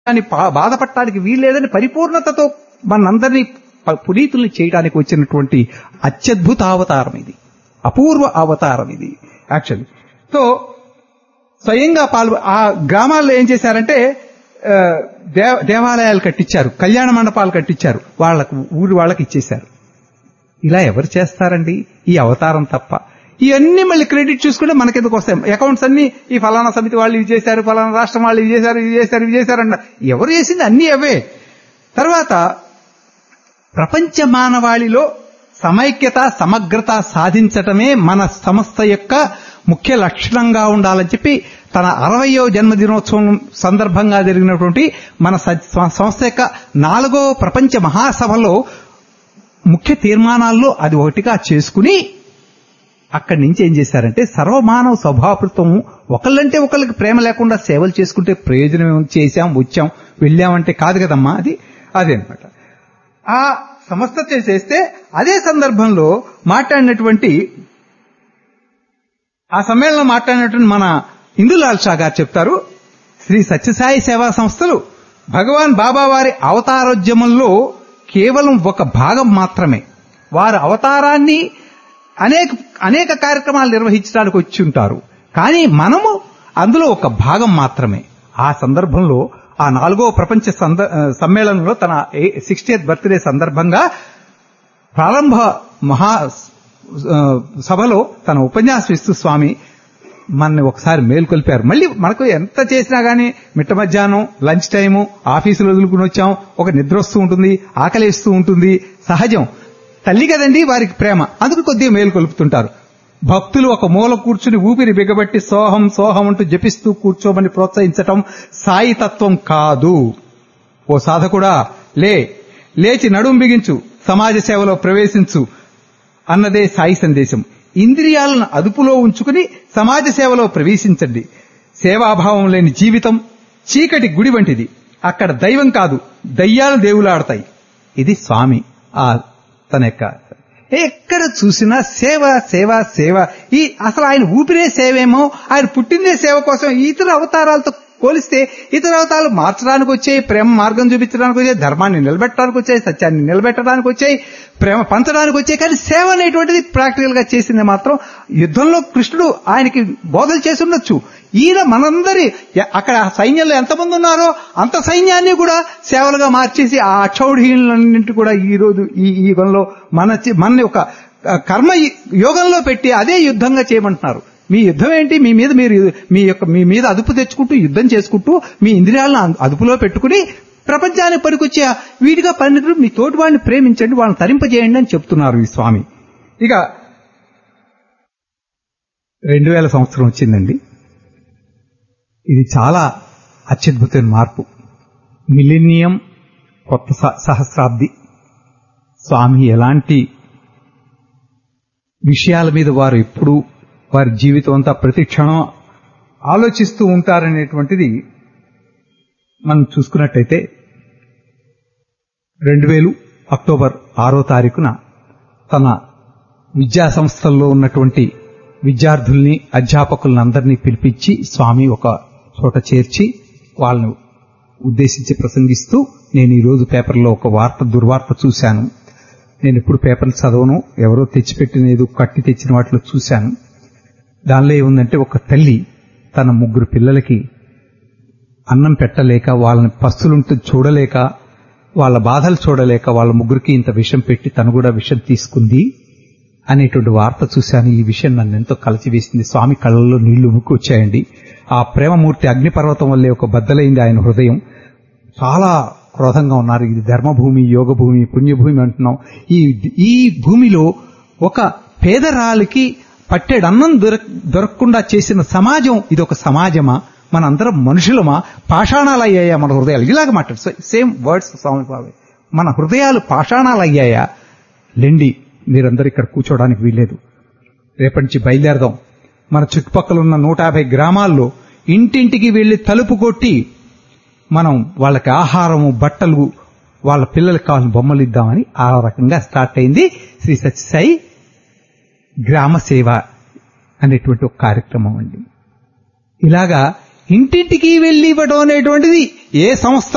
అని పా- బాధపడటానికి వీల్లేదని పరిపూర్ణతతో మనందరినీ ప- పునీతుల్ని చేయడానికి వచ్చినటువంటి అత్యద్భుత అవతారం ఇది అపూర్వ అవతారం ఇది యాక్చువల్లీ సో స్వయంగా పాల్గొ ఆ గ్రామాల్లో ఏం చేశారంటే ఆ, దేవ- దేవాలయాలు కట్టించారు కళ్యాణ మండపాలు కట్టించారు వాళ్ళకు ఊరి వాళ్ళకి ఇచ్చేశారు ఇలా ఎవరు చేస్తారండి ఈ అవతారం తప్ప ఇవన్నీ మళ్ళీ క్రెడిట్ చూసుకుంటే మనకెందుకు వస్తాయి అకౌంట్స్ అన్ని ఈ ఫలానా సమితి వాళ్ళు ఇవి చేశారు ఫలానా రాష్ట్రం వాళ్ళు ఇవి చేశారు ఇవి చేశారు ఇవి చేశారన్న ఎవరు చేసింది అన్ని అవే తర్వాత ప్రపంచ మానవాళిలో సమైక్యత సమగ్రత సాధించటమే మన సంస్థ యొక్క ముఖ్య లక్షణంగా ఉండాలని చెప్పి తన అరవయో జన్మదినోత్సవం సందర్భంగా జరిగినటువంటి మన స- సంస్థ యొక్క నాలుగో ప్రపంచ మహాసభలో ముఖ్య తీర్మానాల్లో అది ఒకటిగా చేసుకుని అక్కడి నుంచి ఏం చేశారంటే సర్వమానవ స్వభావృతం ఒకళ్ళంటే ఒకళ్ళకి ప్రేమ లేకుండా సేవలు చేసుకుంటే ప్రయోజనం ఏముంది? చేశాం వచ్చాం వెళ్ళామంటే కాదు కదమ్మా అది అదే అనమాట ఆ సంస్థ చేసేస్తే అదే సందర్భంలో మాట్లాడినటువంటి ఆ సమ్మేళనం మాట్లాడినటువంటి మన ఇందులాల్ షా గారు చెప్తారు శ్రీ సత్యసాయి సేవా సంస్థలు భగవాన్ బాబా వారి అవతారోద్యమంలో కేవలం ఒక భాగం మాత్రమే వారి అవతారాన్ని అనేక అనేక కార్యక్రమాలు నిర్వహించడానికి వచ్చి ఉంటారు కానీ మనము అందులో ఒక భాగం మాత్రమే ఆ సందర్భంలో ఆ నాలుగో ప్రపంచ సంద- సమ్మేళనంలో తన సిక్స్టీయత్ బర్త్డే సందర్భంగా ప్రారంభ మహా ఆ, సభలో తన ఉపన్యాసం ఇస్తూ స్వామి మనని ఒకసారి మేల్కొల్పారు మళ్ళీ మనకు ఎంత చేసినా గానీ మిట్ట మధ్యాహ్నం లంచ్ టైము ఆఫీసులో వదులుకుని వచ్చాం ఒక నిద్ర వస్తూ ఉంటుంది ఆకలిస్తూ ఉంటుంది సహజం తల్లి కదండి వారికి ప్రేమ అందుకు కొద్దిగా మేలుకొల్పుతుంటారు భక్తులు ఒక మూల కూర్చుని ఊపిరి బిగబట్టి సోహం సోహం అంటూ జపిస్తూ కూర్చోమని ప్రోత్సహించటం సాయి తత్వం కాదు ఓ సాధకుడా లే లేచి నడుం బిగించు సమాజ సేవలో ప్రవేశించు అన్నదే సాయి సందేశం ఇంద్రియాలను అదుపులో ఉంచుకుని సమాజ సేవలో ప్రవేశించండి సేవాభావం లేని జీవితం చీకటి గుడి వంటిది అక్కడ దైవం కాదు దయ్యాలు దేవులాడతాయి ఇది స్వామి ఆ తన యొక్క ఎక్కడ చూసినా సేవ సేవ సేవ ఈ అసలు ఆయన ఊపిరే సేవేమో ఆయన పుట్టిందే సేవ కోసం ఇతర అవతారాలతో పోలిస్తే ఇతర అవతారాలు మార్చడానికి వచ్చాయి ప్రేమ మార్గం చూపించడానికి వచ్చాయి ధర్మాన్ని నిలబెట్టడానికి వచ్చాయి సత్యాన్ని నిలబెట్టడానికి వచ్చాయి ప్రేమ పంచడానికి వచ్చాయి కానీ సేవ అనేటువంటిది ప్రాక్టికల్ గా చేసింది మాత్రం యుద్ధంలో కృష్ణుడు ఆయనకి బోధలు చేసి ఉండొచ్చు ఈయన మనందరి అక్కడ సైన్యంలో ఎంతమంది ఉన్నారో అంత సైన్యాన్ని కూడా సేవలుగా మార్చేసి ఆ అక్షౌఢీలన్నింటి కూడా ఈ రోజు ఈ ఈ యుగంలో మన చి- మనని ఒక కర్మ యోగంలో పెట్టి అదే యుద్ధంగా చేయమంటున్నారు మీ యుద్ధం ఏంటి మీ మీద మీరు మీ యొక్క మీ మీద అదుపు తెచ్చుకుంటూ యుద్ధం చేసుకుంటూ మీ ఇంద్రియాలను అదు- అదుపులో పెట్టుకుని ప్రపంచానికి పనికొచ్చే వీటిగా పరిణితులు మీ తోటి వాళ్ళని ప్రేమించండి వాళ్ళని తరింపజేయండి అని చెప్తున్నారు ఈ స్వామి ఇక రెండు వేల సంవత్సరం వచ్చిందండి ఇది చాలా అత్యద్భుతమైన మార్పు మిలినియం కొత్త స- సహస్రాబ్ది స్వామి ఎలాంటి విషయాల మీద వారు ఎప్పుడు వారి జీవితం అంతా ప్రతి క్షణం ఆలోచిస్తూ ఉంటారనేటువంటిది మనం చూసుకున్నట్టయితే రెండు వేలు అక్టోబర్ ఆరో తారీఖున తన విద్యా సంస్థల్లో ఉన్నటువంటి విద్యార్థుల్ని అధ్యాపకులను అందరినీ పిలిపించి స్వామి ఒక చోట చేర్చి వాళ్ళను ఉద్దేశించి ప్రసంగిస్తూ నేను ఈ రోజు పేపర్లో ఒక వార్త దుర్వార్త చూశాను నేను ఎప్పుడు పేపర్లు చదవను ఎవరో తెచ్చిపెట్టినది కట్టి తెచ్చిన వాటిలో చూశాను దానిలో ఏముందంటే ఒక తల్లి తన ముగ్గురు పిల్లలకి అన్నం పెట్టలేక వాళ్ళని పస్తులుంటూ చూడలేక వాళ్ళ బాధలు చూడలేక వాళ్ళ ముగ్గురికి ఇంత విషం పెట్టి తను కూడా విషం తీసుకుంది అనేటువంటి వార్త చూశాను ఈ విషయం నన్ను ఎంతో కలిసివేసింది స్వామి కళ్ళల్లో నీళ్లు ఉమ్ముకు వచ్చాయండి ఆ ప్రేమమూర్తి అగ్నిపర్వతం వల్లే ఒక బద్దలైంది ఆయన హృదయం చాలా క్రోధంగా ఉన్నారు ఇది ధర్మభూమి యోగ భూమి పుణ్యభూమి అంటున్నాం ఈ ఈ భూమిలో ఒక పేదరాలికి పట్టెడు అన్నం దొరక దొరకకుండా చేసిన సమాజం ఇది ఒక సమాజమా మనందరం మనుషులమా పాషాణాలయ్యాయా మన హృదయాలు ఇలాగ మాట్లాడు సేమ్ వర్డ్స్ స్వామి బాబాయ్ మన హృదయాలు పాషాణాలయ్యాయా లెండి మీరందరూ ఇక్కడ కూర్చోవడానికి వీల్లేదు రేపటి నుంచి బయలుదేరదాం మన చుట్టుపక్కల ఉన్న నూట యాభై గ్రామాల్లో ఇంటింటికి వెళ్లి తలుపు కొట్టి మనం వాళ్ళకి ఆహారము బట్టలు వాళ్ళ పిల్లలకి కావాలని బొమ్మలు ఇద్దామని ఆ రకంగా స్టార్ట్ అయింది శ్రీ సత్యసాయి గ్రామ సేవ అనేటువంటి ఒక కార్యక్రమం అండి ఇలాగా ఇంటింటికి వెళ్లి ఇవ్వడం అనేటువంటిది ఏ సంస్థ